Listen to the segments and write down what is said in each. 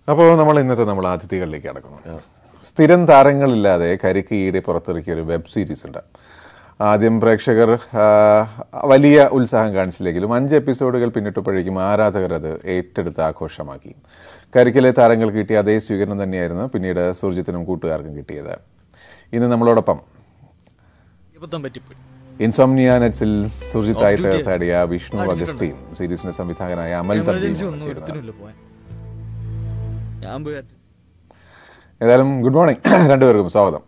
അപ്പോൾ നമ്മൾ ഇന്നത്തെ നമ്മൾ അതിഥികളിലേക്ക് കടക്കുന്നു സ്ഥിരം താരങ്ങളില്ലാതെ കരിക്ക് ഈടെ പുറത്തിറക്കിയ ഒരു വെബ് സീരീസ് ഉണ്ട് ആദ്യം പ്രേക്ഷകർ ആ, വലിയ ഉത്സാഹം കാണിച്ചില്ലെങ്കിലും അഞ്ച് എപ്പിസോഡുകൾ പിന്നിട്ടപ്പോഴേക്കും ആരാധകർ അത് ഏറ്റെടുത്ത് ആഘോഷമാക്കി കരിക്കിലെ താരങ്ങൾ കിട്ടിയ അതേ സ്വീകരണം തന്നെയായിരുന്നു പിന്നീട് സുർജിത്തിനും കൂട്ടുകാർക്കും കിട്ടിയത് ഇന്ന് നമ്മളോടൊപ്പം ഇബദ്ധം പറ്റിപ്പോയി ഇൻസോംനിയ നെറ്റ്സിൽ സുർജിത്തായി തീർത്ഥാടിയ വിഷ്ണു അഗസ്റ്റീൻ സീരീസിന്റെ സംവിധായകനായ അമൽ എമർജൻസി തർജീമാണ് ഒന്നും ചേരുന്നത് ഒരുത്തിനുമില്ല പോവാൻ ഞാൻ പോയി അത് ഏതായാലും ഗുഡ് മോർണിംഗ് രണ്ടുപേർക്കും സ്വാഗതം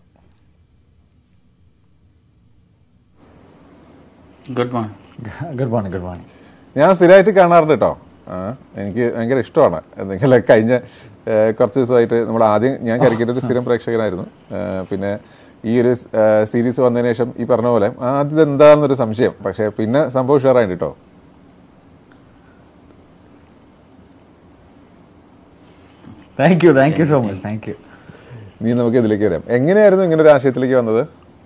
good morning good morning good morning ഞാൻ സ്ഥിരമായിട്ട് കാണാറുണ്ട് കേട്ടോ ആ, എനിക്ക് ഭയങ്കര ഇഷ്ടമാണ് എന്തെങ്കിലും കഴിഞ്ഞ ഏ, കുറച്ച് ദിവസമായിട്ട് നമ്മൾ ആദ്യം ഞാൻ കരിക്കിൻ്റെ ഒരു സ്ഥിരം പ്രേക്ഷകനായിരുന്നു ഏ, പിന്നെ ഈ ഒരു സീരീസ് വന്നതിന് ശേഷം ഈ പറഞ്ഞ പോലെ ആദ്യം എന്താണെന്നൊരു സംശയം പക്ഷേ പിന്നെ സംഭവം ഉഷാറായിട്ട് കേട്ടോ thank you thank you so much thank you നീ നമുക്ക് ഇതിലേക്ക് വരാം എങ്ങനെയായിരുന്നു ഇങ്ങനെ ഒരു ആശയത്തിലേക്ക് വന്നത്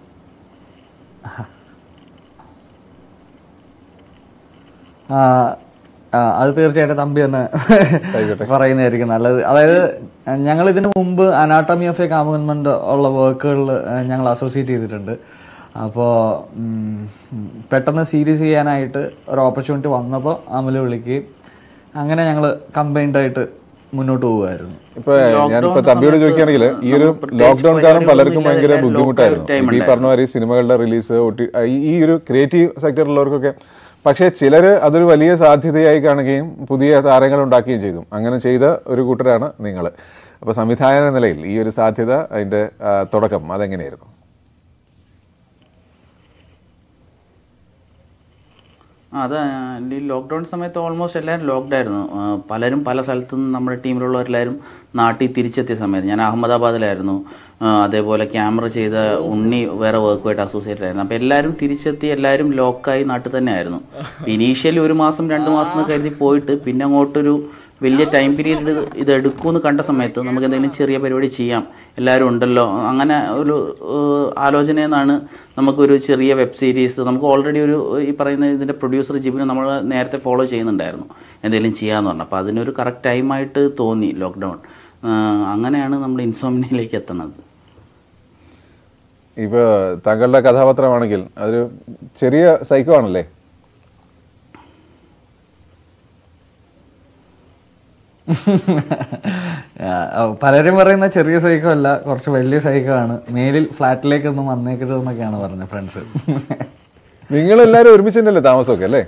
അത് തീർച്ചയായിട്ടും തമ്പി ഒന്ന് ആയിക്കോട്ടെ. പറയുന്നതായിരിക്കും നല്ലത് അതായത് ഞങ്ങൾ ഇതിനു മുമ്പ് അനാട്ടമി ഓഫ് എ കാമൻമെന്റ് ഉള്ള വർക്കുകളിൽ ഞങ്ങൾ അസോസിയേറ്റ് ചെയ്തിട്ടുണ്ട് അപ്പോൾ പെട്ടെന്ന് സീരീസ് ചെയ്യാനായിട്ട് ഒരു ഓപ്പർച്യൂണിറ്റി വന്നപ്പോൾ അമല് വിളിക്കുകയും അങ്ങനെ ഞങ്ങൾ കമ്പൈൻഡ് ആയിട്ട് മുന്നോട്ട് പോവുമായിരുന്നു ഇപ്പൊ ഞാനിപ്പോ തമ്പിയോട് ചോദിക്കുകയാണെങ്കിൽ ഈ ഒരു ലോക്ക്ഡൌൺ കാലം പലർക്കും ഭയങ്കര ബുദ്ധിമുട്ടായിരുന്നു ഇപ്പൊ ഈ പറഞ്ഞ മാതിരി സിനിമകളുടെ റിലീസ് ഈ ഒരു ക്രിയേറ്റീവ് സെക്ടറിലുള്ളവർക്കൊക്കെ പക്ഷേ ചിലർ അതൊരു വലിയ സാധ്യതയായി കാണുകയും പുതിയ താരങ്ങൾ ഉണ്ടാക്കുകയും ചെയ്തു അങ്ങനെ ചെയ്ത ഒരു കൂട്ടരാണ് നിങ്ങൾ അപ്പോൾ സംവിധായക എന്ന നിലയിൽ ഈ ഒരു സാധ്യത അതിന്റെ ആ, തുടക്കം അതെങ്ങനെയായിരുന്നു ആ, അത് ഈ ലോക്ക്ഡൗൺ സമയത്ത് ഓൾമോസ്റ്റ് എല്ലാവരും ലോക്ക്ഡ് ആയിരുന്നു ആ, പലരും പല സ്ഥലത്തു നിന്ന് നമ്മുടെ ടീമിലുള്ളവരെല്ലാവരും നാട്ടിൽ തിരിച്ചെത്തിയ സമയത്ത് ഞാൻ അഹമ്മദാബാദിലായിരുന്നു ആ, അതേപോലെ ക്യാമറ ചെയ്ത ഉണ്ണി വേറെ വർക്കുമായിട്ട് അസോസിയേറ്റഡ് ആയിരുന്നു അപ്പോൾ എല്ലാവരും തിരിച്ചെത്തി എല്ലാവരും ലോക്കായി നാട്ടിൽ തന്നെ ആയിരുന്നു ഇനീഷ്യലി ഒരു മാസം രണ്ട് മാസം എന്ന് കരുതി പോയിട്ട് പിന്നെ അങ്ങോട്ടൊരു വലിയ ടൈം പീരീഡ് ഇത് എടുക്കുമെന്ന് കണ്ട സമയത്ത് നമുക്ക് എന്തെങ്കിലും ചെറിയ പരിപാടി ചെയ്യാം എല്ലാവരും ഉണ്ടല്ലോ അങ്ങനെ ഒരു ഏഹ്, ആലോചനയിൽ നിന്നാണ് നമുക്കൊരു ചെറിയ വെബ് സീരീസ് നമുക്ക് ഓൾറെഡി ഒരു ഈ പറയുന്ന ഇതിൻ്റെ പ്രൊഡ്യൂസർ ജിബിനെ നമ്മൾ നേരത്തെ ഫോളോ ചെയ്യുന്നുണ്ടായിരുന്നു എന്തെങ്കിലും ചെയ്യാമെന്ന് പറഞ്ഞു അപ്പോൾ അതിനൊരു കറക്റ്റ് ടൈമായിട്ട് തോന്നി ലോക്ക്ഡൗൺ അങ്ങനെയാണ് നമ്മൾ ഇൻസോമിനിയിലേക്ക് എത്തുന്നത് ഇപ്പൊ താങ്കളുടെ കഥാപാത്രമാണെങ്കിൽ അതൊരു ചെറിയ സൈക്കോ ആണല്ലേ ആ, പലരും പറയുന്ന ചെറിയ സൈക്കോ അല്ല കുറച്ച് വലിയ സൈക്കോ ആണ് മേലിൽ ഫ്ലാറ്റിലേക്ക് ഒന്നും വന്നേക്കരുത് എന്നൊക്കെയാണ് പറഞ്ഞത് ഫ്രണ്ട്സ് നിങ്ങൾ എല്ലാവരും ഒരുമിച്ച് തന്നെയല്ലേ താമസമൊക്കെ അല്ലേ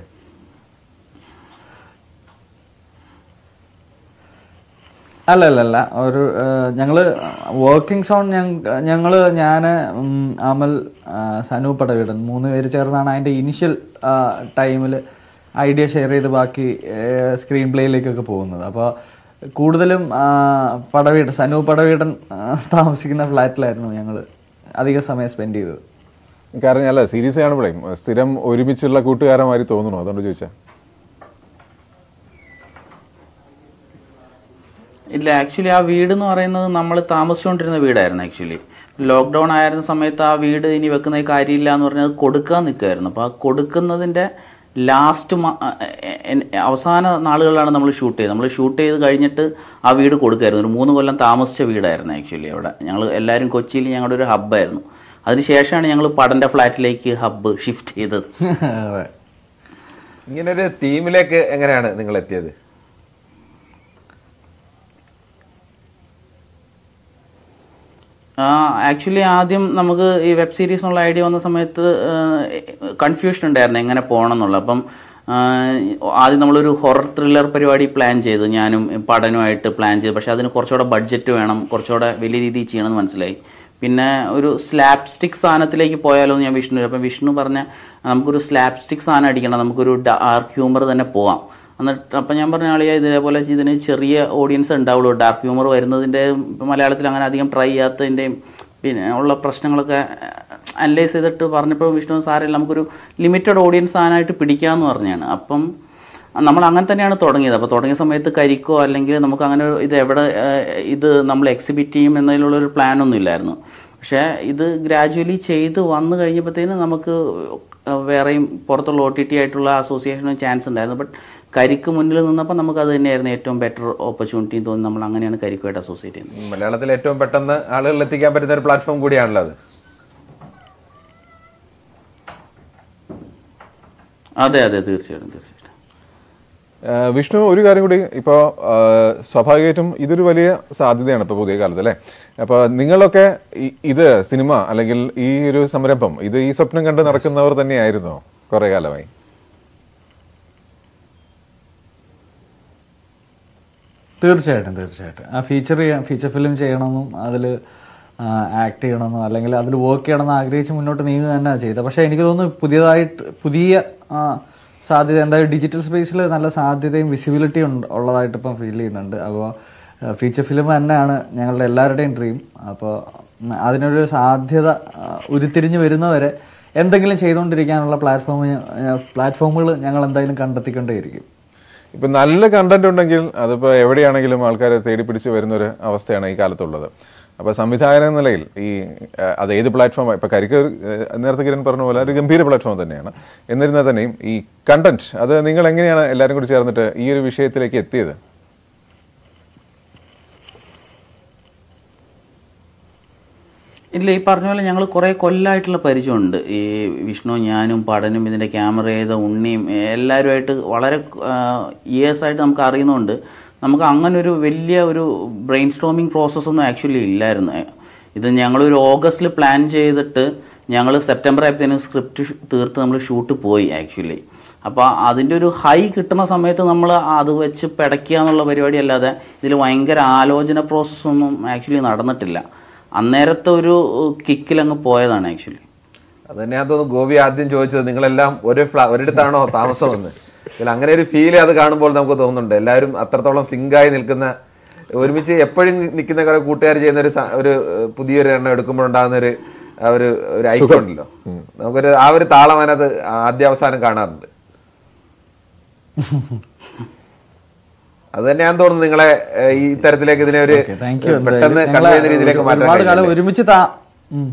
അല്ല അല്ല അല്ല ഒരു ആ, ഞങ്ങള് വർക്കിംഗ് സോൺ ഞങ്ങള് ഞാന് ഉം, അമൽ ആ, സനു പടവീടൻ മൂന്ന് പേര് ചേർന്നാണ് അതിന്റെ ഇനിഷ്യൽ ടൈമിൽ ഐഡിയ ഷെയർ ചെയ്ത് ബാക്കി സ്ക്രീൻ പ്ലേയിലേക്കൊക്കെ പോകുന്നത് അപ്പോൾ കൂടുതലും ആ, പടവീടൻ സനു പടവീടൻ ആ, താമസിക്കുന്ന ഫ്ലാറ്റിലായിരുന്നു ഞങ്ങൾ അധിക സമയം സ്പെൻഡ് ചെയ്തത് കാരണം അല്ല സീരീസ് കാണുമ്പോഴേ സ്ഥിരം ഒരുമിച്ചുള്ള കൂട്ടുകാരന്മാര് തോന്നുന്നു അതുകൊണ്ട് ചോദിച്ചാ ഇല്ല ആക്ച്വലി ആ വീട് എന്ന് പറയുന്നത് നമ്മൾ താമസിച്ചുകൊണ്ടിരുന്ന വീടായിരുന്നു ആക്ച്വലി ലോക്ക്ഡൗൺ ആയിരുന്ന സമയത്ത് ആ വീട് ഇനി വെക്കുന്ന കാര്യമില്ല എന്ന് പറഞ്ഞാൽ അത് കൊടുക്കാൻ നിൽക്കുമായിരുന്നു അപ്പോൾ ആ കൊടുക്കുന്നതിൻ്റെ ലാസ്റ്റ് അവസാന നാളുകളിലാണ് നമ്മൾ ഷൂട്ട് ചെയ്തത് നമ്മൾ ഷൂട്ട് ചെയ്ത് കഴിഞ്ഞിട്ട് ആ വീട് കൊടുക്കുമായിരുന്നു ഒരു മൂന്ന് കൊല്ലം താമസിച്ച വീടായിരുന്നു ആക്ച്വലി അവിടെ ഞങ്ങൾ എല്ലാവരും കൊച്ചിയിൽ ഞങ്ങളുടെ ഒരു ഹബ്ബായിരുന്നു അതിനുശേഷമാണ് ഞങ്ങൾ പടൻ്റെ ഫ്ലാറ്റിലേക്ക് ഹബ്ബ് ഷിഫ്റ്റ് ചെയ്തത് അതെ ഇങ്ങനൊരു തീമിലേക്ക് എങ്ങനെയാണ് നിങ്ങൾ എത്തിയത് ആക്ച്വലി ആദ്യം നമുക്ക് ഈ വെബ് സീരീസ് എന്നുള്ള ഐഡിയ വന്ന സമയത്ത് കൺഫ്യൂഷൻ ഉണ്ടായിരുന്നു എങ്ങനെ പോകണം എന്നുള്ളത് അപ്പം ആ, ആദ്യം നമ്മളൊരു ഹൊറർ ത്രില്ലർ പരിപാടി പ്ലാൻ ചെയ്തു ഞാനും പഠനമായിട്ട് പ്ലാൻ ചെയ്തു പക്ഷേ അതിന് കുറച്ചുകൂടെ ബഡ്ജറ്റ് വേണം കുറച്ചുകൂടെ വലിയ രീതിയിൽ ചെയ്യണമെന്ന് മനസ്സിലായി പിന്നെ ഒരു സ്ലാബ് സ്റ്റിക് സാധനത്തിലേക്ക് പോയാലോ എന്ന് ഞാൻ വിഷ്ണു അപ്പം വിഷ്ണു പറഞ്ഞ നമുക്കൊരു സ്ലാബ് സ്റ്റിക് സാധനം അടിക്കണം നമുക്കൊരു ഡാർക്ക് ഹ്യൂമർ തന്നെ പോവാം എന്നിട്ട് അപ്പം ഞാൻ പറഞ്ഞ ആളിയാ ഇതേപോലെ ഇതിന് ചെറിയ ഓഡിയൻസ് ഉണ്ടാവുള്ളൂ ഡാർക്ക് ഹ്യൂമർ വരുന്നതിൻ്റെ ഇപ്പം മലയാളത്തിൽ അങ്ങനെ അധികം ട്രൈ ചെയ്യാത്തതിൻ്റെയും പിന്നെ ഉള്ള പ്രശ്നങ്ങളൊക്കെ അനലൈസ് ചെയ്തിട്ട് പറഞ്ഞപ്പോൾ വിഷ്ണു സാറില്ല നമുക്കൊരു ലിമിറ്റഡ് ഓഡിയൻസ് ആനായിട്ട് പിടിക്കാമെന്ന് പറഞ്ഞാണ് അപ്പം നമ്മൾ അങ്ങനെ തന്നെയാണ് തുടങ്ങിയത് അപ്പോൾ തുടങ്ങിയ സമയത്ത് കരിക്കോ അല്ലെങ്കിൽ നമുക്ക് അങ്ങനെ ഒരു ഇത് എവിടെ ഏഹ്, ഇത് നമ്മൾ എക്സിബിറ്റ് ചെയ്യും എന്നതിലുള്ളൊരു പ്ലാനൊന്നും ഇല്ലായിരുന്നു പക്ഷേ ഇത് ഗ്രാജുവലി ചെയ്ത് വന്നു കഴിഞ്ഞപ്പോഴത്തേന് നമുക്ക് വേറെയും പുറത്തുള്ള ഒ ടി ടി ആയിട്ടുള്ള അസോസിയേഷനും ചാൻസ് ഉണ്ടായിരുന്നു ബട്ട് കരിക്ക് മുന്നിൽ നിന്നപ്പോൾ നമുക്ക് അത് തന്നെയായിരുന്നു ഏറ്റവും ബെറ്റർ ഓപ്പർച്യൂണിറ്റി തോന്നി നമ്മൾ അങ്ങനെയാണ് കരിക്കുമായിട്ട് അസോസിയേറ്റ് ചെയ്യുന്നത് മലയാളത്തിൽ ഏറ്റവും പെട്ടെന്ന് ആളുകളിൽ എത്തിക്കാൻ പറ്റുന്ന ഒരു പ്ലാറ്റ്ഫോം കൂടിയാണല്ലോ അത് അതെ അതെ തീർച്ചയായിട്ടും തീർച്ചയായിട്ടും ആ, വിഷ്ണു ഒരു കാര്യം കൂടി ഇപ്പോൾ സ്വാഭാവികമായിട്ടും ഇതൊരു വലിയ സാധ്യതയാണ് ഇപ്പോൾ പുതിയ കാലത്ത് അല്ലേ അപ്പോൾ നിങ്ങളൊക്കെ ഈ- ഇത് സിനിമ അല്ലെങ്കിൽ ഈ ഒരു സംരംഭം ഇത് ഈ സ്വപ്നം കണ്ട് നടക്കുന്നവർ തന്നെയായിരുന്നോ കുറേ കാലമായി തീർച്ചയായിട്ടും തീർച്ചയായിട്ടും ആ ഫീച്ചർ ഫീച്ചർ ഫിലിം ചെയ്യണമെന്നും അതിൽ ആക്ട് ചെയ്യണമെന്നും അല്ലെങ്കിൽ അതിൽ വർക്ക് ചെയ്യണമെന്ന് ആഗ്രഹിച്ച് മുന്നോട്ട് നീങ്ങുക തന്നെയാണ് ചെയ്തത് പക്ഷേ എനിക്ക് തോന്നുന്നു പുതിയതായിട്ട് പുതിയ ആ, സാധ്യത എന്തായാലും ഡിജിറ്റൽ സ്പേസിൽ നല്ല സാധ്യതയും വിസിബിലിറ്റി ഉണ്ട് ഉള്ളതായിട്ട് ഇപ്പം ഫീൽ ചെയ്യുന്നുണ്ട് അപ്പോൾ ഫീച്ചർ ഫിലിം തന്നെയാണ് ഞങ്ങളുടെ എല്ലാവരുടെയും ഡ്രീം അപ്പോൾ അതിനൊരു സാധ്യത ആ, ഉരുത്തിരിഞ്ഞ് വരുന്നവരെ എന്തെങ്കിലും ചെയ്തുകൊണ്ടിരിക്കാനുള്ള പ്ലാറ്റ്ഫോം പ്ലാറ്റ്ഫോമുകൾ ഞങ്ങൾ എന്തായാലും കണ്ടെത്തിക്കൊണ്ടേയിരിക്കും ഇപ്പം നല്ല കണ്ടന്റ് ഉണ്ടെങ്കിൽ അതിപ്പോൾ എവിടെയാണെങ്കിലും ആൾക്കാരെ തേടി പിടിച്ച് വരുന്നൊരു അവസ്ഥയാണ് ഈ കാലത്തുള്ളത് അപ്പോൾ സംവിധായകൻ എന്ന നിലയിൽ ഈ ആ, അത് ഏത് പ്ലാറ്റ്ഫോം ഇപ്പോൾ കരിക്ക് ഒരു, ആ, നേരത്തെ കിരൺ പറഞ്ഞ പോലെ ഒരു ഗംഭീര പ്ലാറ്റ്ഫോം തന്നെയാണ് എന്നിരുന്നാൽ തന്നെയും ഈ കണ്ടന്റ് അത് നിങ്ങൾ എങ്ങനെയാണ് എല്ലാവരും കൂടി ചേർന്നിട്ട് ഈ ഒരു വിഷയത്തിലേക്ക് എത്തിയത് ഇല്ല ഈ പറഞ്ഞ പോലെ ഞങ്ങൾ കുറേ കൊല്ലമായിട്ടുള്ള പരിചയമുണ്ട് ഈ വിഷ്ണു ഞാനും പഠനും ഇതിൻ്റെ ക്യാമറ ചെയ്ത ഉണ്ണിയും എല്ലാവരുമായിട്ട് വളരെ ഇയേഴ്സായിട്ട് നമുക്ക് അറിയുന്നതുകൊണ്ട് നമുക്ക് അങ്ങനെ ഒരു വലിയ ഒരു ബ്രെയിൻ സ്റ്റോമിങ് പ്രോസസ്സൊന്നും ആക്ച്വലി ഇല്ലായിരുന്നു ഇത് ഞങ്ങളൊരു ഓഗസ്റ്റിൽ പ്ലാൻ ചെയ്തിട്ട് ഞങ്ങൾ സെപ്റ്റംബർ ആയപ്പോഴത്തേനും സ്ക്രിപ്റ്റ് തീർത്ത് നമ്മൾ ഷൂട്ട് പോയി ആക്ച്വലി അപ്പോൾ അതിൻ്റെ ഒരു ഹൈ കിട്ടുന്ന സമയത്ത് നമ്മൾ അത് വെച്ച് പിടയ്ക്കുക എന്നുള്ള പരിപാടി അല്ലാതെ ഇതിൽ ഭയങ്കര ആലോചന പ്രോസസ്സൊന്നും ആക്ച്വലി നടന്നിട്ടില്ല അന്നേരത്തെ ഒരു കിക്കിൽ അങ്ങ് പോയതാണ് ആക്ച്വലി അത് തന്നെ ഞാൻ തോന്നുന്നു ഗോപി ആദ്യം ചോദിച്ചത് നിങ്ങളെല്ലാം ഒരു ഫ്ലാ ഒരിടത്താണോ താമസമെന്ന് ഇതിൽ അങ്ങനെ ഒരു ഫീൽ അത് കാണുമ്പോൾ നമുക്ക് തോന്നുന്നുണ്ട് എല്ലാവരും അത്രത്തോളം സിങ്കായി നിൽക്കുന്ന ഒരുമിച്ച് എപ്പോഴും നിൽക്കുന്ന കുറെ കൂട്ടുകാർ ചെയ്യുന്ന ഒരു സ- ഒരു ഏഹ്, പുതിയൊരു എണ്ണം എടുക്കുമ്പോഴുണ്ടാകുന്ന ഒരു ആ ഒരു ഒരു ഐക്യം ഉണ്ടല്ലോ നമുക്കൊരു ആ ഒരു താളം അതിനകത്ത് ആദ്യാവസാനം കാണാറുണ്ട് അത് തന്നെ ഞാൻ തോന്നുന്നു നിങ്ങളെ ഏഹ്, ഈ തരത്തിലേക്ക് ഇതിനെ ഒരു താങ്ക് യു പെട്ടെന്ന് കൺവേ ചെയ്യുന്ന രീതിയിലേക്ക് മാറ്റാൻ ഒരുപാട് കാലം കഴിഞ്ഞില്ലേ? ഒരുമിച്ച് താ ഉം.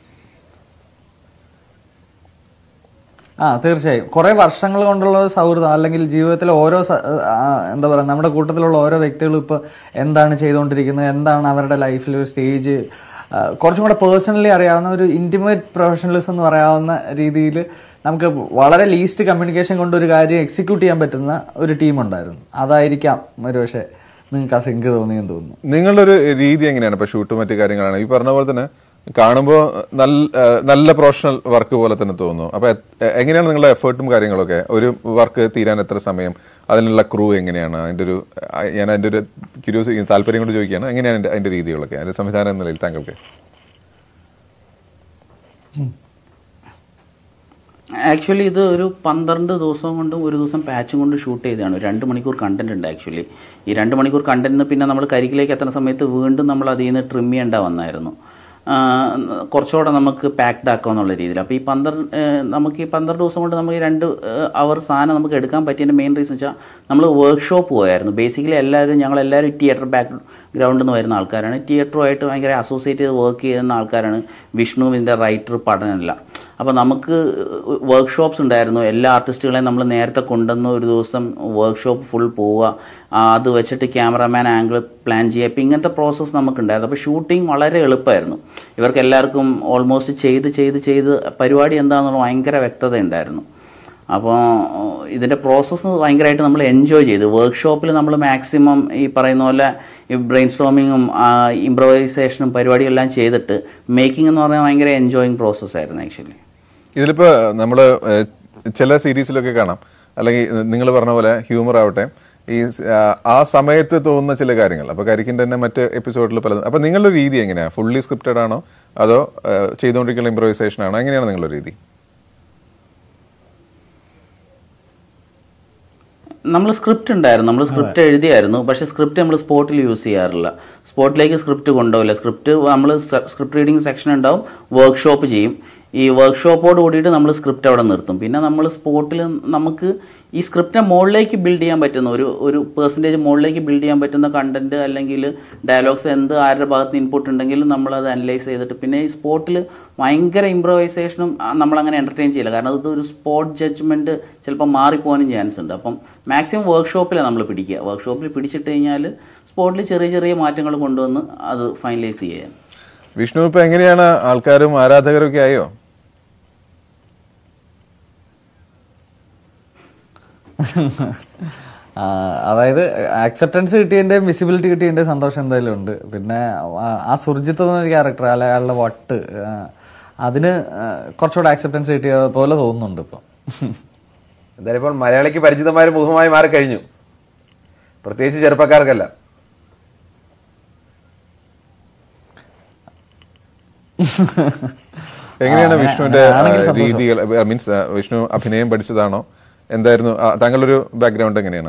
ആ തീർച്ചയായും കുറെ വർഷങ്ങൾ കൊണ്ടുള്ള ഒരു സൗഹൃദം അല്ലെങ്കിൽ ജീവിതത്തിലെ ഓരോ സ- ആ, എന്താ പറയുക നമ്മുടെ കൂട്ടത്തിലുള്ള ഓരോ വ്യക്തികളും ഇപ്പോൾ എന്താണ് ചെയ്തുകൊണ്ടിരിക്കുന്നത് എന്താണ് അവരുടെ ലൈഫിൽ ഒരു സ്റ്റേജ് കുറച്ചും കൂടെ പേഴ്സണലി അറിയാവുന്ന ഒരു ഇൻറ്റിമേറ്റ് പ്രൊഫഷണലിസം എന്ന് പറയാവുന്ന രീതിയിൽ നമുക്ക് വളരെ ലീസ്റ്റ് കമ്മ്യൂണിക്കേഷൻ കൊണ്ട് ഒരു കാര്യം എക്സിക്യൂട്ട് ചെയ്യാൻ പറ്റുന്ന ഒരു ടീം ഉണ്ടായിരുന്നു അതായിരിക്കാം ഒരുപക്ഷെ നിങ്ങൾക്ക് ആ സിങ്ക് തോന്നിയെന്ന് തോന്നുന്നു നിങ്ങളുടെ ഒരു രീതി എങ്ങനെയാണ് ഇപ്പോൾ ഷൂട്ട് മറ്റു കാര്യങ്ങളാണ് ഈ പറഞ്ഞ പോലെ തന്നെ കാണുമ്പോൾ നല്ല ആ, നല്ല പ്രൊഫഷണൽ വർക്ക് പോലെ തന്നെ തോന്നുന്നു അപ്പോൾ എങ്ങനെയാണ് നിങ്ങളുടെ എഫേർട്ടും കാര്യങ്ങളൊക്കെ ഒരു വർക്ക് തീരാൻ എത്ര സമയം അതിനുള്ള ക്രൂ എങ്ങനെയാണ് അതിൻ്റെ ഒരു ആ, ഞാൻ അതിൻ്റെ ഒരു ക്യൂരിയോസ് താല്പര്യം കൊണ്ട് ചോദിക്കുകയാണ് എങ്ങനെയാണ് അതിൻ്റെ അതിൻ്റെ രീതികളൊക്കെ അതിൻ്റെ സംവിധാനം എന്ന നിലയിൽ താങ്കൾക്ക് ആക്ച്വലി ഇത് ഒരു പന്ത്രണ്ട് ദിവസം കൊണ്ടും ഒരു ദിവസം പാച്ചും കൊണ്ട് ഷൂട്ട് ചെയ്തതാണ് ഒരു രണ്ട് മണിക്കൂർ കണ്ടന്റ് ഉണ്ട് ആക്ച്വലി ഈ രണ്ട് മണിക്കൂർ കണ്ടന്റിന് പിന്നെ നമ്മൾ കരിക്കിലേക്ക് എത്തുന്ന സമയത്ത് വീണ്ടും നമ്മൾ അതിൽ നിന്ന് ട്രിം ചെയ്യേണ്ട വന്നായിരുന്നു ആ, കുറച്ചുകൂടെ നമുക്ക് പാക്ഡ് ആക്കുക എന്നുള്ള രീതിയിൽ അപ്പോൾ ഈ പന്ത്രണ്ട് നമുക്ക് ഈ പന്ത്രണ്ട് ദിവസം കൊണ്ട് നമുക്ക് ഈ രണ്ട് അവർ സാധനം നമുക്ക് എടുക്കാൻ പറ്റിയതിൻ്റെ മെയിൻ റീസൺ വെച്ചാൽ നമ്മൾ വർക്ക്ഷോപ്പ് പോയായിരുന്നു ബേസിക്കലി എല്ലാവരും ഞങ്ങളെല്ലാവരും തിയേറ്റർ ബാക്ക് ഗ്രൗണ്ടിൽ നിന്ന് വരുന്ന ആൾക്കാരാണ് തിയേറ്ററുമായിട്ട് ഭയങ്കര അസോസിയേറ്റ് ചെയ്ത് വർക്ക് ചെയ്യുന്ന ആൾക്കാരാണ് വിഷ്ണു ഇതിൻ്റെ റൈറ്റർ പഠനമല്ല അപ്പോൾ നമുക്ക് വർക്ക്ഷോപ്സ് ഉണ്ടായിരുന്നു എല്ലാ ആർട്ടിസ്റ്റുകളെയും നമ്മൾ നേരത്തെ കൊണ്ടുവന്ന് ഒരു ദിവസം വർക്ക്ഷോപ്പ് ഫുൾ പോവുക ആ, അത് വെച്ചിട്ട് ക്യാമറാമാൻ ആംഗിൾ പ്ലാൻ ചെയ്യുക ഇപ്പം ഇങ്ങനത്തെ പ്രോസസ്സ് നമുക്കുണ്ടായിരുന്നു അപ്പോൾ ഷൂട്ടിംഗ് വളരെ എളുപ്പമായിരുന്നു ഇവർക്ക് എല്ലാവർക്കും ഓൾമോസ്റ്റ് ചെയ്ത് ചെയ്ത് ചെയ്ത് പരിപാടി എന്താണെന്നുള്ള ഭയങ്കര വ്യക്തത ഉണ്ടായിരുന്നു അപ്പോൾ ഇതിൻ്റെ പ്രോസസ്സ് ഭയങ്കരമായിട്ട് നമ്മൾ എൻജോയ് ചെയ്തു വർക്ക്ഷോപ്പിൽ നമ്മൾ മാക്സിമം ഈ പറയുന്ന പോലെ ഈ ബ്രെയിൻ സ്റ്റോമിങ്ങും ഇംപ്രവൈസേഷനും പരിപാടിയെല്ലാം ചെയ്തിട്ട് മേക്കിംഗ് എന്ന് പറഞ്ഞാൽ ഭയങ്കര എൻജോയിങ് പ്രോസസ്സായിരുന്നു ആക്ച്വലി ഇതിലിപ്പോൾ നമ്മൾ ചില സീരീസിലൊക്കെ കാണാം അല്ലെങ്കിൽ നിങ്ങൾ പറഞ്ഞ പോലെ ഹ്യൂമർ ആവട്ടെ ഈ സ്- ആ, ആ സമയത്ത് തോന്നുന്ന ചില കാര്യങ്ങൾ അപ്പോൾ കരിക്കിൻ്റെ തന്നെ മറ്റ് എപ്പിസോഡിൽ പലതും അപ്പോൾ നിങ്ങളുടെ രീതി എങ്ങനെയാണ് ഫുള്ളി സ്ക്രിപ്റ്റഡ് ആണോ അതോ ആ, ചെയ്തുകൊണ്ടിരിക്കുന്ന ഇമ്പ്രവൈസേഷൻ ആണോ എങ്ങനെയാണ് നിങ്ങളുടെ രീതി നമ്മൾ സ്ക്രിപ്റ്റ് ഉണ്ടായിരുന്നു നമ്മൾ സ്ക്രിപ്റ്റ് എഴുതിയായിരുന്നു പക്ഷേ സ്ക്രിപ്റ്റ് നമ്മൾ സ്പോട്ടിൽ യൂസ് ചെയ്യാറില്ല സ്പോട്ടിലേക്ക് സ്ക്രിപ്റ്റ് കൊണ്ടുപോകില്ല സ്ക്രിപ്റ്റ് നമ്മൾ സ്ക്രിപ്റ്റ് റീഡിംഗ് സെക്ഷൻ ഉണ്ടാവും വർക്ക്ഷോപ്പ് ചെയ്യും ഈ വർക്ക്ഷോപ്പോട് കൂടിയിട്ട് നമ്മൾ സ്ക്രിപ്റ്റ് അവിടെ നിർത്തും പിന്നെ നമ്മൾ സ്പോട്ടിൽ നമുക്ക് ഈ സ്ക്രിപ്റ്റിനെ മുകളിലേക്ക് ബിൽഡ് ചെയ്യാൻ പറ്റുന്ന ഒരു ഒരു പെർസെൻറ്റേജ് മുകളിലേക്ക് ബിൽഡ് ചെയ്യാൻ പറ്റുന്ന കണ്ടന്റ് അല്ലെങ്കിൽ ഡയലോഗ്സ് എന്ത് ആരുടെ ഭാഗത്ത് ഇൻപുട്ട് ഉണ്ടെങ്കിലും നമ്മളത് അനലൈസ് ചെയ്തിട്ട് പിന്നെ ഈ സ്പോട്ടിൽ ഭയങ്കര ഇമ്പ്രവൈസേഷനും നമ്മളങ്ങനെ എൻ്റർടൈൻ ചെയ്യില്ല കാരണം അത് ഒരു സ്പോട്ട് ജഡ്ജ്മെൻറ്റ് ചിലപ്പോൾ മാറിപ്പോകാനും ചാൻസ് ഉണ്ട് അപ്പം മാക്സിമം വർക്ക്ഷോപ്പിലാണ് നമ്മൾ പിടിക്കുക വർക്ക്ഷോപ്പിൽ പിടിച്ചിട്ട് കഴിഞ്ഞാൽ സ്പോട്ടിൽ ചെറിയ ചെറിയ മാറ്റങ്ങൾ കൊണ്ടുവന്ന് അത് ഫൈനലൈസ് ചെയ്യാൻ വിഷ്ണു ഇപ്പൊ എങ്ങനെയാണ് ആൾക്കാരും ആരാധകരും ഒക്കെ ആയോ ആ, അതായത് ആക്സെപ്റ്റൻസ് കിട്ടിയതിൻ്റെയും വിസിബിലിറ്റി കിട്ടിയതിൻ്റെ സന്തോഷം എന്തായാലും ഉണ്ട് പിന്നെ ആ- ആ സുർജിത്ത് എന്നൊരു ക്യാരക്ടർ അല്ല അയാളുടെ വട്ട് ആ, അതിന് ആ, കുറച്ചുകൂടെ ആക്സെപ്റ്റൻസ് കിട്ടിയ പോലെ തോന്നുന്നുണ്ട് ഇപ്പം എന്തായാലും ഇപ്പോൾ മലയാളിക്ക് പരിചിതമായ ഒരു മുഖമായി മാറിക്കഴിഞ്ഞു പ്രത്യേകിച്ച് ചെറുപ്പക്കാർക്കല്ല എങ്ങനെയാണ് ആ, വിഷ്ണുവിന്റെ ആണെങ്കിൽ ആ, സന്തോഷം. രീതികൾ മീൻസ് വിഷ്ണു അഭിനയം പഠിച്ചതാണോ എന്തായിരുന്നു ആ, താങ്കളുടെ ഒരു ബാക്ക്ഗ്രൗണ്ട് എങ്ങനെയാണ്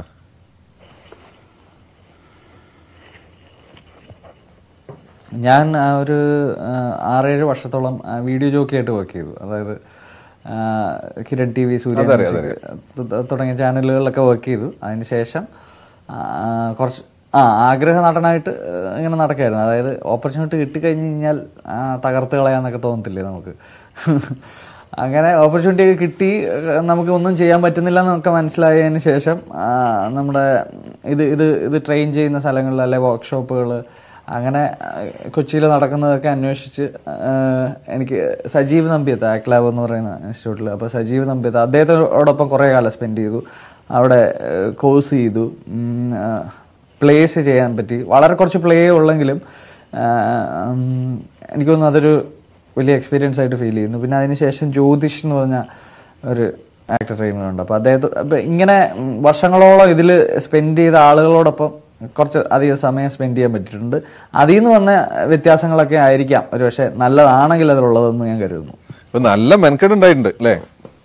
ഞാൻ ആ, ഒരു ആ, ആറേഴ് വർഷത്തോളം ആ, വീഡിയോ ജോക്കിയായിട്ട് വർക്ക് ചെയ്തു അതായത് ആ, കിരൺ ടി വി സൂര്യ അതറിയാം, മ്യൂസിക് തു- തുടങ്ങിയ ചാനലുകളിലൊക്കെ വർക്ക് ചെയ്തു അതിന് ശേഷം ആ, കുറച്ച് ആ ആഗ്രഹ നടനായിട്ട് ആ, ഇങ്ങനെ നടക്കായിരുന്നു അതായത് ഓപ്പർച്യൂണിറ്റി കിട്ടിക്കഴിഞ്ഞ് കഴിഞ്ഞാൽ ആ, തകർത്ത് കളയാന്നൊക്കെ തോന്നത്തില്ലേ നമുക്ക് അങ്ങനെ ഓപ്പർച്യൂണിറ്റി ഒക്കെ കിട്ടി ആ, നമുക്ക് ഒന്നും ചെയ്യാൻ പറ്റുന്നില്ല എന്നൊക്കെ മനസ്സിലായതിന് ശേഷം ആ, നമ്മുടെ ഇത് ഇത് ഇത് ട്രെയിൻ ചെയ്യുന്ന സ്ഥലങ്ങളിൽ അല്ലെ വർക്ക്ഷോപ്പുകൾ അങ്ങനെ കൊച്ചിയിൽ നടക്കുന്നതൊക്കെ അന്വേഷിച്ച് ആ, എനിക്ക് സജീവ് നമ്പ്യത്ത് ആക്ട് ലാബ് എന്ന് പറയുന്ന ഇൻസ്റ്റിറ്റ്യൂട്ടിൽ അപ്പോൾ സജീവ് നമ്പ്യത്ത് അദ്ദേഹത്തോടൊപ്പം കുറേ കാലം സ്പെൻഡ് ചെയ്തു അവിടെ കോഴ്സ് ചെയ്തു പ്ലേസ് ചെയ്യാൻ പറ്റി വളരെ കുറച്ച് പ്ലേ ഉള്ളെങ്കിലും ആ, ഉം, എനിക്ക് തോന്നുന്നു അതൊരു വലിയ എക്സ്പീരിയൻസ് ആയിട്ട് ഫീൽ ചെയ്യുന്നു പിന്നെ അതിനുശേഷം ജ്യോതിഷ് എന്ന് പറഞ്ഞ ഒരു ആക്ടർ ട്രെയിനർ ഉണ്ട് അപ്പോൾ അദ്ദേഹത്തെ അപ്പോൾ ഇങ്ങനെ ഉം, വർഷങ്ങളോളം ഇതിൽ സ്പെൻഡ് ചെയ്ത ആളുകളോടൊപ്പം കുറച്ച് അധികം സമയം സ്പെൻഡ് ചെയ്യാൻ പറ്റിയിട്ടുണ്ട് അതിൽ നിന്ന് വന്ന വ്യത്യാസങ്ങളൊക്കെ ആയിരിക്കാം ഒരു പക്ഷേ നല്ലതാണെങ്കിൽ അതിലുള്ളതെന്ന് ഞാൻ കരുതുന്നു ഇപ്പൊ നല്ല മെനക്കെട് ഉണ്ടായിട്ടുണ്ട് അല്ലേ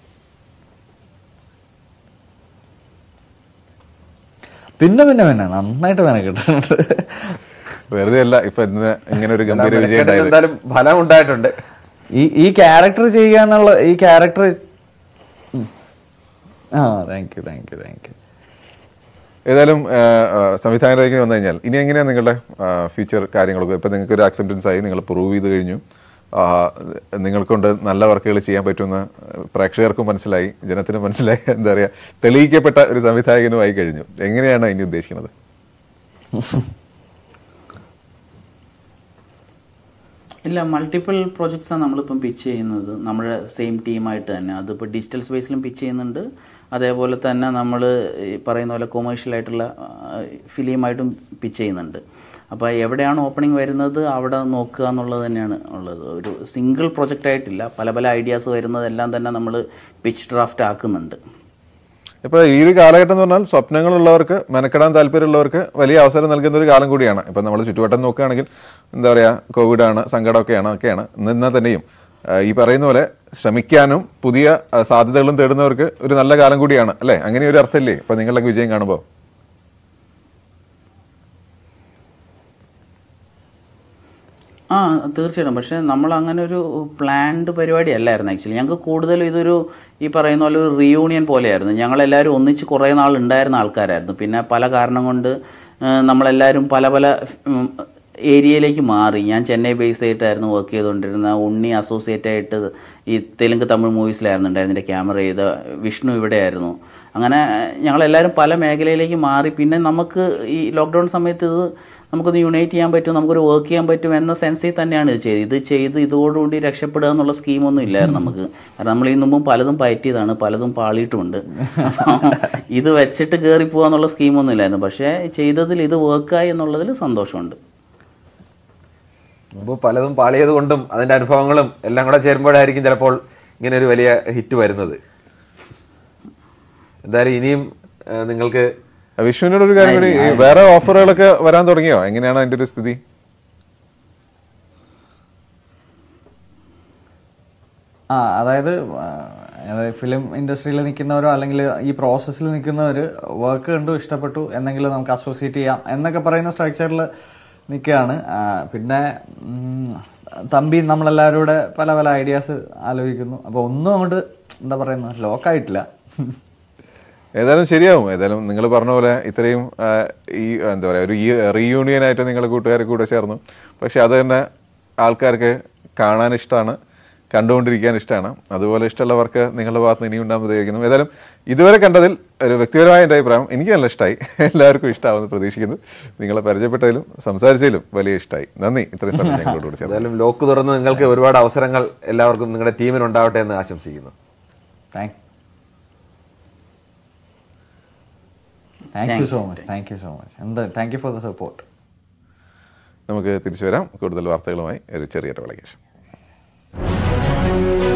പിന്നെ പിന്നെ പിന്നെ നന്നായിട്ട് മെനക്കെട്ടിട്ടുണ്ട് വെറുതെ അല്ല ഇപ്പൊ ഇന്ന് ഇങ്ങനെ ഒരു ഗംഭീര വിജയം മെനക്കെട്ടിന് ഉണ്ടായത് എന്തായാലും ഫലം ഉണ്ടായിട്ടുണ്ട് ഈ ഈ ക്യാരക്ടർ ചെയ്യുക എന്നുള്ള ഈ ക്യാരക്ടർ ആ thank you thank you thank you ഏതായാലും ആ, ആ, സംവിധായകരേക്ക് വന്നു കഴിഞ്ഞാൽ ഇനി എങ്ങനെയാണ് നിങ്ങളുടെ ഫ്യൂച്ചർ കാര്യങ്ങളൊക്കെ ഇപ്പം നിങ്ങൾക്ക് ഒരു ആക്സെപ്റ്റൻസ് ആയി നിങ്ങൾ പ്രൂവ് ചെയ്ത് കഴിഞ്ഞു ആ, നിങ്ങൾക്കൊണ്ട് നല്ല വർക്കുകൾ ചെയ്യാൻ പറ്റുമെന്ന് പ്രേക്ഷകർക്കും മനസ്സിലായി ജനത്തിനും മനസ്സിലായി എന്താ പറയുക തെളിയിക്കപ്പെട്ട ഒരു സംവിധായകനുമായി കഴിഞ്ഞു എങ്ങനെയാണ് ഇനി ഉദ്ദേശിക്കുന്നത് ഇല്ല മൾട്ടിപ്പിൾ പ്രോജക്ട്സാണ് നമ്മളിപ്പം പിച്ച് ചെയ്യുന്നത് നമ്മുടെ സെയിം ടീമായിട്ട് തന്നെ അതിപ്പോൾ ഡിജിറ്റൽ സ്പേസിലും പിച്ച് ചെയ്യുന്നുണ്ട് അതേപോലെ തന്നെ നമ്മൾ ഈ പറയുന്ന പോലെ കൊമേഴ്ഷ്യൽ ആയിട്ടുള്ള ഫിലിമായിട്ടും പിച്ച് ചെയ്യുന്നുണ്ട് അപ്പോൾ എവിടെയാണ് ഓപ്പണിംഗ് വരുന്നത് അവിടെ നോക്കുക എന്നുള്ളത് തന്നെയാണ് ഉള്ളത് ഒരു സിംഗിൾ പ്രൊജക്റ്റ് ആയിട്ടില്ല പല പല ഐഡിയാസ് വരുന്നതെല്ലാം തന്നെ നമ്മൾ പിച്ച് ഡ്രാഫ്റ്റ് ആക്കുന്നുണ്ട് ഇപ്പോൾ ഈ ഒരു കാലഘട്ടം എന്ന് പറഞ്ഞാൽ സ്വപ്നങ്ങളുള്ളവർക്ക് മെനക്കെടാൻ താല്പര്യമുള്ളവർക്ക് വലിയ അവസരം നൽകുന്ന ഒരു കാലം കൂടിയാണ് ഇപ്പം നമ്മൾ ചുറ്റുവട്ടം നോക്കുകയാണെങ്കിൽ എന്താ പറയുക കോവിഡാണ് സങ്കടമൊക്കെയാണ് ഒക്കെയാണ് എന്നാൽ തന്നെയും ആ, ഈ പറയുന്ന പോലെ ശ്രമിക്കാനും പുതിയ ആ, സാധ്യതകളും തേടുന്നവർക്ക് ഒരു നല്ല കാലം കൂടിയാണ് അല്ലേ അങ്ങനെ ഒരു അർത്ഥമില്ലേ ഇപ്പം നിങ്ങളുടെ വിജയം കാണുമ്പോൾ ആ തീർച്ചയായിട്ടും പക്ഷേ നമ്മൾ അങ്ങനെ ഒരു പ്ലാൻഡ് പരിപാടി അല്ലായിരുന്നു ആക്ച്വലി ഞങ്ങൾക്ക് കൂടുതലും ഇതൊരു ഈ പറയുന്ന പോലെ ഒരു റിയൂണിയൻ പോലെയായിരുന്നു ഞങ്ങളെല്ലാവരും ഒന്നിച്ച് കുറേ നാൾ ഉണ്ടായിരുന്ന ആൾക്കാരായിരുന്നു പിന്നെ പല കാരണം കൊണ്ട് ആ, നമ്മളെല്ലാവരും പല പല ഉം, ഏരിയയിലേക്ക് മാറി ഞാൻ ചെന്നൈ ബേസ് ആയിട്ടായിരുന്നു വർക്ക് ചെയ്തുകൊണ്ടിരുന്ന ഉണ്ണി അസോസിയേറ്റ് ആയിട്ട് ഈ തെലുങ്ക് തമിഴ് മൂവീസിലായിരുന്നു ഉണ്ടായിരുന്നത് ക്യാമറ ചെയ്ത വിഷ്ണു ഇവിടെയായിരുന്നു അങ്ങനെ ഞങ്ങളെല്ലാവരും പല മേഖലയിലേക്ക് മാറി പിന്നെ നമുക്ക് ഈ ലോക്ക്ഡൗൺ സമയത്ത് ഇത് നമുക്കൊന്ന് യുണൈറ്റ് ചെയ്യാൻ പറ്റും നമുക്കൊരു വർക്ക് ചെയ്യാൻ പറ്റും എന്ന സെൻസിൽ തന്നെയാണ് ഇത് ചെയ്തത് ഇത് ചെയ്ത് ഇതോടുകൂടി രക്ഷപ്പെടുക എന്നുള്ള സ്കീമൊന്നും ഇല്ലായിരുന്നു നമുക്ക് കാരണം നമ്മൾ ഈ മുമ്പും പലതും പയറ്റിയതാണ് പലതും പാളിയിട്ടുമുണ്ട് അപ്പം ഇത് വെച്ചിട്ട് കയറി പോകാന്നുള്ള സ്കീമൊന്നും ഇല്ലായിരുന്നു പക്ഷേ ചെയ്തതിൽ ഇത് വർക്കായി എന്നുള്ളതിൽ സന്തോഷമുണ്ട് മുമ്പ് പലതും പാളിയത് കൊണ്ടും അതിന്റെ അനുഭവങ്ങളും എല്ലാം കൂടെ ചേരുമ്പോഴായിരിക്കും ചിലപ്പോൾ ഇങ്ങനെ ഒരു വലിയ ഹിറ്റ് വരുന്നത് എന്തായാലും ഇനിയും ആ, നിങ്ങൾക്ക് വിഷ്ണുവിനോട് ഒരു കാര്യം കൂടി ഈ വേറെ ഓഫറുകളൊക്കെ വരാൻ തുടങ്ങിയോ എങ്ങനെയാണ് അതിന്റെ ഒരു സ്ഥിതി ആ അതായത് ഫിലിം ഇൻഡസ്ട്രിയിൽ നിൽക്കുന്നവരോ അല്ലെങ്കിൽ ഈ പ്രോസസ്സിൽ നിൽക്കുന്നവർ വർക്ക് കണ്ടു ഇഷ്ടപ്പെട്ടു എന്നെങ്കിലും നമുക്ക് അസോസിയേറ്റ് ചെയ്യാം എന്നൊക്കെ പറയുന്ന സ്ട്രക്ചറിൽ നിൽക്കുകയാണ് ആ, പിന്നെ ഉം, തമ്പി നമ്മളെല്ലാവരും കൂടെ പല പല ഐഡിയാസ് ആലോചിക്കുന്നു അപ്പോൾ ഒന്നും അങ്ങോട്ട് എന്താ പറയുന്നത് ലോക്കായിട്ടില്ല ഏതായാലും ശരിയാവും ഏതായാലും നിങ്ങൾ പറഞ്ഞ പോലെ ഇത്രയും ആ, ഈ എന്താ പറയുക ഒരു റീയൂണിയൻ ആയിട്ട് നിങ്ങൾ കൂട്ടുകാരെ കൂടെ ചേർന്നു പക്ഷെ അത് തന്നെ ആൾക്കാർക്ക് കാണാൻ ഇഷ്ടമാണ് കണ്ടുകൊണ്ടിരിക്കാൻ ഇഷ്ടമാണ് അതുപോലെ ഇഷ്ടമുള്ളവർക്ക് നിങ്ങളുടെ ഭാഗത്ത് നിന്ന് ഇനിയും ഉണ്ടാകുമ്പോൾ വിചാരിക്കുന്നു ഏതായാലും ഇതുവരെ കണ്ടതിൽ ഒരു വ്യക്തിപരമായ എൻ്റെ അഭിപ്രായം എനിക്ക് നല്ല ഇഷ്ടമായി എല്ലാവർക്കും ഇഷ്ടമാവുമെന്ന് പ്രതീക്ഷിക്കുന്നു നിങ്ങളെ പരിചയപ്പെട്ടതിലും സംസാരിച്ചതിലും വലിയ ഇഷ്ടമായി നന്ദി ഇത്രയും സമയം ഞങ്ങളോട് കൂടി ചേർന്നു എന്തായാലും ലോക്ക് തുറന്ന് നിങ്ങൾക്ക് ഒരുപാട് അവസരങ്ങൾ എല്ലാവർക്കും നിങ്ങളുടെ ടീമിന് ഉണ്ടാവട്ടെ എന്ന് ആശംസിക്കുന്നു thank thank you so much thank you so much എന്താ thank you for the support നമുക്ക് തിരിച്ചു വരാം കൂടുതൽ വാർത്തകളുമായി ഒരു ചെറിയ ഇടവേളയ്ക്ക് ശേഷം